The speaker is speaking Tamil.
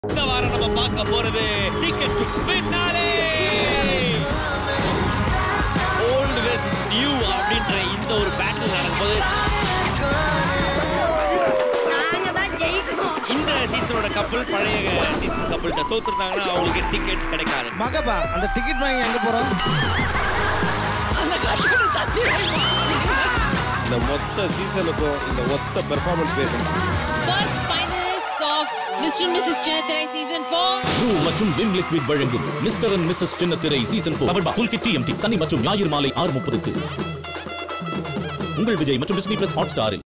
இந்த வாரம் நம்ம பார்க்க போறது ticket to finale old versus new அப்படின்ற இந்த ஒரு பேட்டில் நடக்கும்போது நாங்க தான் ஜெயிக்கணும் இந்த சீசனோட கப்பல் பழைய சீசன் கப்பல்கிட்ட தோத்துருந்தாங்கன்னா அவங்களுக்கு டிக்கெட் கிடைக்காது மகபா அந்த டிக்கெட் வாங்கி எங்க போறோம் இந்த மொத்த சீசனுக்கும் இந்த ஒத்த பெர்ஃபார்மன்ஸ் பேசணும் First finalists of Mr. and Mrs. Chinathirai season 4. Bru மற்றும் விம் லிக்விட் வழங்கும் Mr and Mrs Chinnathirai season four power Pulkit TMT சனி மற்றும் ஞாயிறு மாலை ஆறு முப்பதுக்கு உங்கள் விஜய் மற்றும் டிஸ்னி பிளஸ் ஹாட் ஸ்டாரில்